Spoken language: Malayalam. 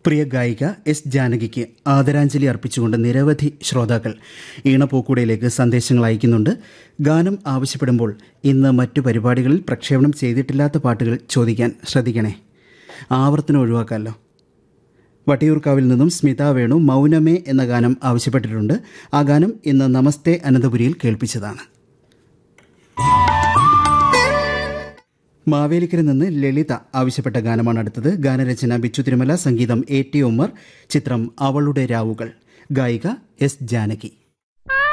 പ്രിയ ഗായിക എസ് ജാനകിക്ക് ആദരാഞ്ജലി അർപ്പിച്ചുകൊണ്ട് നിരവധി ശ്രോതാക്കൾ ഈണപ്പൂക്കൂടയിലേക്ക് സന്ദേശങ്ങൾ അയക്കുന്നുണ്ട് ഗാനം ആവശ്യപ്പെടുമ്പോൾ ഇന്ന് മറ്റു പരിപാടികളിൽ പ്രക്ഷേപണം ചെയ്തിട്ടില്ലാത്ത പാട്ടുകൾ ചോദിക്കാൻ ശ്രദ്ധിക്കണേ ആവർത്തനം ഒഴിവാക്കാമല്ലോ വട്ടിയൂർക്കാവിൽ നിന്നും സ്മിത വേണു മൗനമേ എന്ന ഗാനം ആവശ്യപ്പെട്ടിട്ടുണ്ട് ആ ഗാനം ഇന്ന് നമസ്തേ അനന്തപുരിയിൽ കേൾപ്പിച്ചതാണ് മാവേലിക്കര നിന്ന് ലളിത ആവശ്യപ്പെട്ട ഗാനമാണ് അടുത്തത് ഗാനരചന ബിച്ചു തിരുമല സംഗീതം എ ടി ഉമ്മർ ചിത്രം അവളുടെ രാവുകൾ ഗായിക എസ് ജാനകി